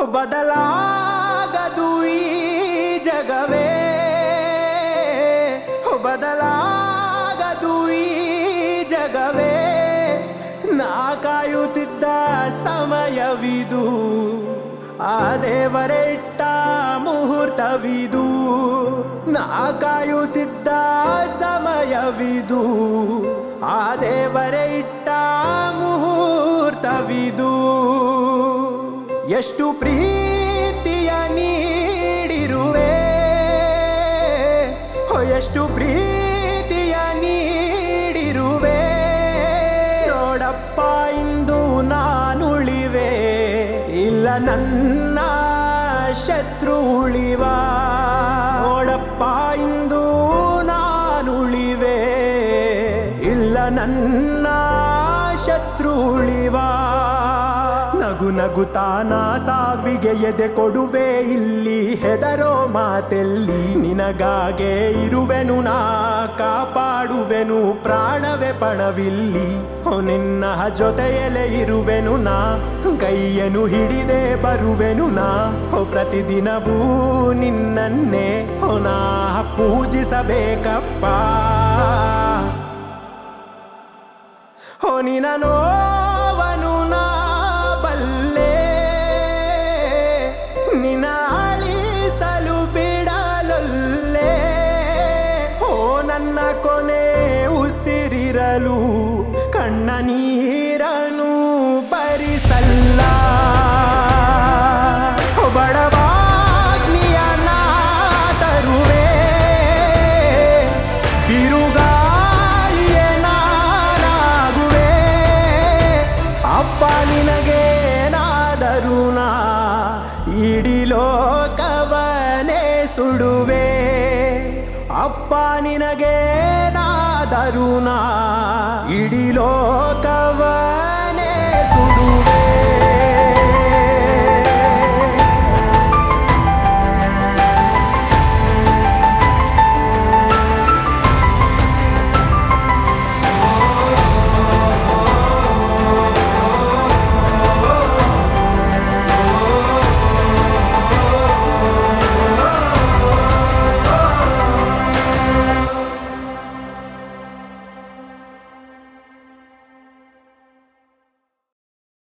ಬದಲಾಗದು ಈ ಜಗವೇ ಹೋ ಬದಲಾಗದು ಈ ಜಗವೇ ನಾ ಕಾಯುತ್ತಿದ್ದ ಸಮಯವಿದು ಆ ದೇವರೇ ಇಟ್ಟ ಮುಹೂರ್ತವಿದು ನಾ ಕಾಯುತ್ತಿದ್ದ ಸಮಯವಿದು ಆ ದೇವರೇ ಇಟ್ಟ ಮುಹೂರ್ತವಿದು ಎಷ್ಟು ಪ್ರೀತಿಯ ನೀಡಿರುವೆ ಹೋ ಎಷ್ಟು ಪ್ರೀತಿಯ ನೀಡಿರುವೆ ನೋಡಪ್ಪ ಇಂದು ನಾನುಳಿವೆ ಇಲ್ಲ ನನ್ನ ಶತ್ರು ಉಳಿವ ನೋಡಪ್ಪ ಇಂದು ನಾನುಳಿವೆ ಇಲ್ಲ ನನ್ನ ಶತ್ರು ಉಳಿವ ನಗು ನಗುತ್ತಾನ ಸಾವಿಗೆ ಎದೆ ಕೊಡುವೆ ಇಲ್ಲಿ ಹೆದರೋ ಮಾತೆಲ್ಲಿ ನಿನಗಾಗೆ ಇರುವೆನು ನಾ ಕಾಪಾಡುವೆನು ಪ್ರಾಣವೇ ಪಣವಿಲ್ಲಿ ಹೋ ನಿನ್ನ ಜೊತೆಯಲ್ಲೇ ಇರುವೆನು ನಾ ಕೈಯನ್ನು ಹಿಡಿದೇ ಬರುವೆನು ನಾ ಹೋ ಪ್ರತಿದಿನವೂ ನಿನ್ನನ್ನೇ ಹೋ ನಾ ಪೂಜಿಸಬೇಕಪ್ಪ ಹೋ ನಿನ ನೋವನು ನಾ ಬಲ್ಲೆ ನಿನ ಅಳಿಸಲು ಬಿಡಲೊಲ್ಲೆ ಹೋ ನನ್ನ ಕೊನೆ ಉಸಿರಿರಲು ಕಣ್ಣ ನೀರನು ಬರಿಸಲ್ಲ ಹೋ ಬಡವಾಗ್ನಿಯ ನಾ ತರುವೆ ಬಿರುಗಾಳಿಯೇ ನಾನಾಗುವೆ ಅಪ್ಪ ನಿನಗೆ ನಾದರೂ ನಾ ಇಡೀ ಲೋಕವನೇ ಸುಡುವೆ ಅಪ್ಪ ನಿನಗೆ ನಾದರೂ ನಾ ಇಡೀ ಲೋಕವನೇ ಸುಡುವೆ